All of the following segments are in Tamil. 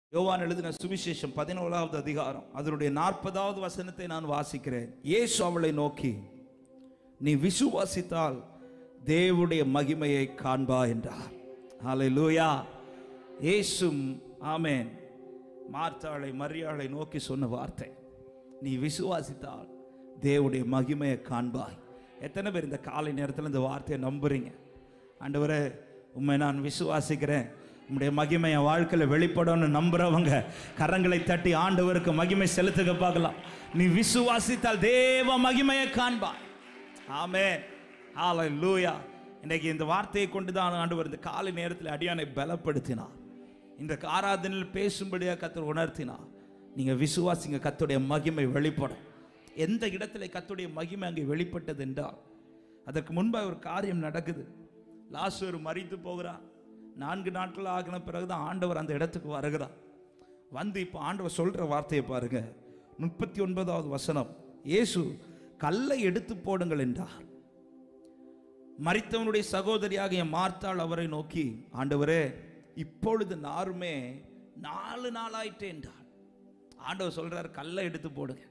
யோவான் எழுதின சுவிசேஷம் பதினோராவது அதிகாரம் அதனுடைய நாற்பதாவது வசனத்தை நான் வாசிக்கிறேன் இயேசு அவளை நோக்கி நீ விசுவாசித்தால் தேவனுடைய மகிமையை காண்பா என்றார் ஹalleluya இயேசும் ஆமென் மார்த்தாளை மரியாளை நோக்கி சொன்ன வார்த்தை நீ விசுவாசித்தால் தேவனுடைய மகிமையை காண்பாய் எத்தனை பேர் இந்த காலை நேரத்தில் இந்த வார்த்தையை நம்புறீங்க ஆண்டவரே உண்மை நான் விசுவாசிக்கிறேன் உம்முடைய மகிமை என் வாழ்க்கையில் வெளிப்படும்னு நம்புறவங்க கரங்களை தட்டி ஆண்டவருக்கு மகிமை செலுத்துக பார்க்கலாம் நீ விசுவாசித்தால் தேவ மகிமையை காண்பாய் ஆமே ஹalleluya இன்றைக்கு இந்த வார்த்தையை கொண்டு தான் ஆண்டவர் இந்த காலை நேரத்தில் அடியானை பலப்படுத்தினார் இந்த ஆராதனையில் பேசும்படியாக கத்தர் உணர்த்தினார் நீங்க விசுவாசிங்க கத்துடைய மகிமை வெளிப்படும் எந்த இடத்துல கத்துடைய மகிமை அங்கே வெளிப்பட்டது என்றால் அதற்கு முன்பாக ஒரு காரியம் நடக்குது லாசர் மறித்து போகிறார் நான்கு நாட்கள் ஆகின பிறகுதான் ஆண்டவர் அந்த இடத்துக்கு வருகிறார் வந்து இப்போ ஆண்டவர் சொல்ற வார்த்தையை பாருங்க முப்பத்தி ஒன்பதாவது வசனம் இயேசு கல்லை எடுத்து போடுங்கள் என்றார் மரித்தவனுடைய சகோதரியாகிய மார்த்தாள் அவரை நோக்கி ஆண்டவரே இப்பொழுது நாருமே நாலு நாளாயிட்டே என்றார் ஆண்டவர் சொல்றார் கல்லை எடுத்து போடுங்க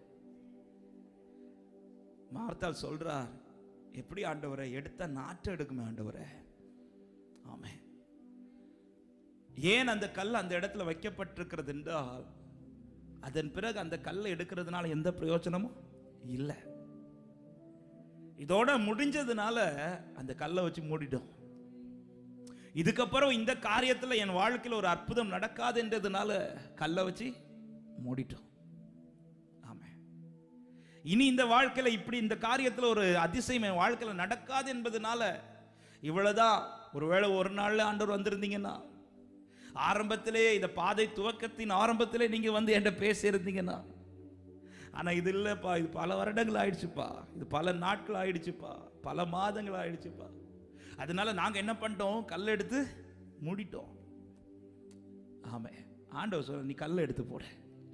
மார்த்தாள் சொல்றார் எப்படி ஆண்டவரை எடுத்த நாட்டை எடுக்குமே ஆண்டவரே ஆமே ஏன் அந்த கல் அந்த இடத்துல வைக்கப்பட்டிருக்கிறது என்றால் அதன் பிறகு அந்த கல்லை எடுக்கிறதுனால எந்த பிரயோஜனமும் இல்லை இதோட முடிஞ்சதுனால அந்த கல்லை வச்சு மூடிட்டோம் இதுக்கப்புறம் இந்த காரியத்துல என் வாழ்க்கையில் ஒரு அற்புதம் நடக்காதுன்றதுனால கல்லை வச்சு மூடிட்டோம் ஆமே இனி இந்த வாழ்க்கையில இப்படி இந்த காரியத்துல ஒரு அதிசயம் என் வாழ்க்கையில நடக்காது என்பதனால இவ்வளவுதான் ஒருவேளை ஒரு நாள்ல ஆண்டவர் வந்திருந்தீங்கன்னா ஆரம்பத்திலே இந்த பாதை துவக்கத்தின் ஆரம்பத்திலே நீங்க வந்து என்கிட்ட பேசி இருந்தீங்கன்னா ஆனா இது இல்லப்பா இது பல வருடங்கள் ஆயிடுச்சுப்பா இது பல நாட்கள் ஆயிடுச்சுப்பா பல மாதங்கள் ஆயிடுச்சுப்பா அதனால நாங்க என்ன பண்ணிட்டோம் கல் எடுத்து மூடிட்டோம் ஆமே ஆண்டவர் சொல்ல நீ கல்லை எடுத்து போடு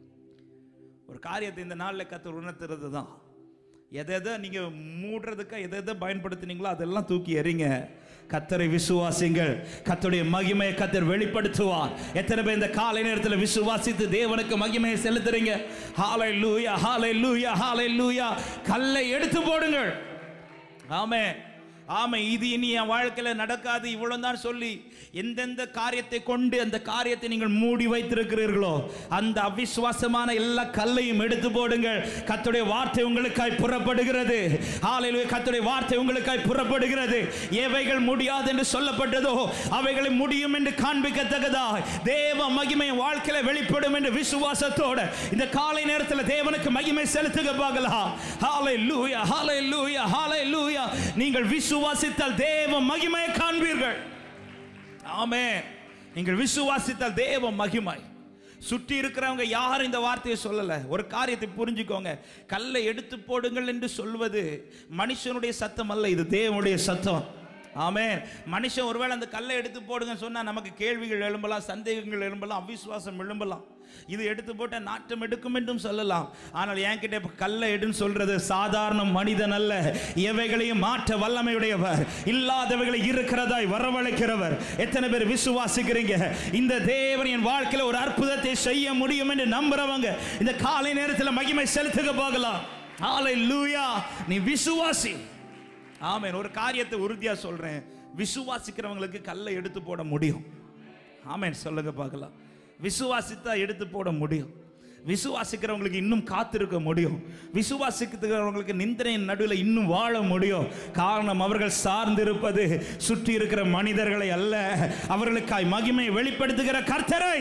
ஒரு காரியத்தை இந்த நாளில் கத்தர் உணர்த்துறது தான் எதை எதை நீங்க மூடுறதுக்கா எதை எதை பயன்படுத்தினீங்களோ அதெல்லாம் தூக்கி எறிங்க கத்தரை விசுவாசிங்கள் கத்தருடைய மகிமையை கத்தர் வெளிப்படுத்துவார் எத்தனை பேர் இந்த காலை நேரத்தில் விசுவாசித்து தேவனுக்கு மகிமையை செலுத்துறீங்க ஹாலை லூயா ஹாலை லூயா ஹாலை லூயா கல்லை எடுத்து போடுங்கள் ஆமே ஆமை இது இனி என் வாழ்க்கையில நடக்காது இவ்வளவு தான் சொல்லி எந்தெந்த காரியத்தை கொண்டு அந்த காரியத்தை நீங்கள் மூடி வைத்திருக்கிறீர்களோ அந்த அவிசுவாசமான எல்லா கல்லையும் எடுத்து போடுங்கள் கத்துடைய வார்த்தை உங்களுக்காய் புறப்படுகிறது ஆலையிலே கத்துடைய வார்த்தை உங்களுக்காய் புறப்படுகிறது எவைகள் முடியாது என்று சொல்லப்பட்டதோ அவைகளை முடியும் என்று காண்பிக்கத்தக்கதா தேவ மகிமை வாழ்க்கையில வெளிப்படும் என்று விசுவாசத்தோட இந்த காலை நேரத்தில் தேவனுக்கு மகிமை செலுத்துக பார்க்கலாம் ஹாலை லூயா ஹாலை லூயா ஹாலை லூயா நீங்கள் விசுவாசித்தால் தேவ மகிமையை காண்பீர்கள் ஆமே நீங்கள் விசுவாசித்தால் தேவ மகிமை சுற்றி இருக்கிறவங்க யாரும் இந்த வார்த்தையை சொல்லல ஒரு காரியத்தை புரிஞ்சுக்கோங்க கல்லை எடுத்து போடுங்கள் என்று சொல்வது மனுஷனுடைய சத்தம் அல்ல இது தேவனுடைய சத்தம் ஆமென் மனுஷன் ஒருவேளை அந்த கல்லை எடுத்து போடுங்க சொன்னா நமக்கு கேள்விகள் எழும்பலாம் சந்தேகங்கள் எழும்பலாம் அவிசுவாசம் எழும்பலாம் இது எடுத்து போட்ட நாட்டம் எடுக்கும் என்றும் சொல்லலாம் ஆனால் என்கிட்ட இப்ப கல்லை எடுன்னு சொல்றது சாதாரண மனிதன் அல்ல எவைகளையும் மாற்ற வல்லமையுடையவர் இல்லாதவைகளை இருக்கிறதாய் வரவழைக்கிறவர் எத்தனை பேர் விசுவாசிக்கிறீங்க இந்த தேவன் என் வாழ்க்கையில ஒரு அற்புதத்தை செய்ய முடியும் என்று நம்புறவங்க இந்த காலை நேரத்தில் மகிமை செலுத்துக போகலாம் ஆலை லூயா நீ விசுவாசி ஆமென் ஒரு காரியத்தை உறுதியா சொல்றேன் விசுவாசிக்கிறவங்களுக்கு கல்லை எடுத்து போட முடியும் ஆமென் சொல்லுங்க பார்க்கலாம் விசுவாசித்தா எடுத்து போட முடியும் விசுவாசிக்கிறவங்களுக்கு இன்னும் காத்திருக்க முடியும் விசுவாசிக்கிறவங்களுக்கு நிந்தனையின் நடுவில் இன்னும் வாழ முடியும் காரணம் அவர்கள் சார்ந்திருப்பது சுற்றி இருக்கிற மனிதர்களை அல்ல அவர்களுக்காய் மகிமை வெளிப்படுத்துகிற கர்த்தரை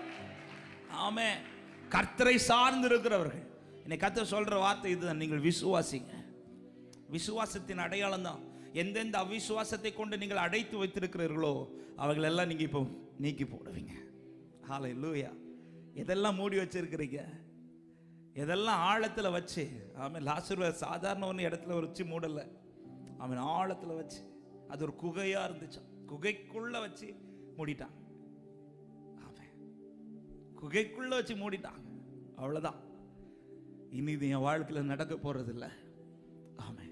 ஆமே கர்த்தரை சார்ந்து இருக்கிறவர்கள் இன்னைக்கு கர்த்தர் சொல்ற வார்த்தை இதுதான் நீங்கள் விசுவாசிங்க விசுவாசத்தின் அடையாளம் தான் எந்தெந்த அவிசுவாசத்தை கொண்டு நீங்கள் அடைத்து வைத்திருக்கிறீர்களோ அவர்கள் எல்லாம் நீங்க இப்போ நீக்கி போடுவீங்க ஹாலை லூயா எதெல்லாம் மூடி வச்சிருக்கிறீங்க எதெல்லாம் ஆழத்துல வச்சு ஆமாம் லாசுருவ சாதாரண ஒன்று இடத்துல வச்சு மூடல அவன் ஆழத்துல வச்சு அது ஒரு குகையா இருந்துச்சு குகைக்குள்ள வச்சு மூடிட்டான் ஆமென் குகைக்குள்ள வச்சு மூடிட்டாங்க அவ்வளவுதான் இனி இது என் வாழ்க்கையில் நடக்க போறதில்ல ஆமென்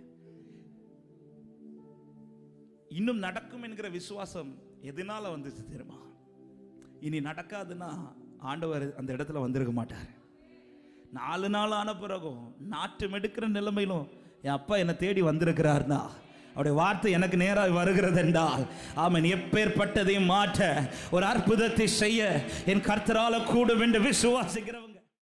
இன்னும் நடக்கும் என்கிற விசுவாசம் எதனால வந்துச்சு தெரியுமா இனி நடக்காதுன்னா ஆண்டவர் அந்த இடத்துல வந்திருக்க மாட்டார் நாலு நாள் ஆன பிறகும் நாட்டம் எடுக்கிற நிலைமையிலும் என் அப்பா என்னை தேடி வந்திருக்கிறார்னா அவருடைய வார்த்தை எனக்கு நேராக வருகிறது என்றால் ஆமன் எப்பேற்பட்டதையும் மாற்ற ஒரு அற்புதத்தை செய்ய என் கர்த்தரால கூடும் என்று விசுவாசிக்கிறவங்க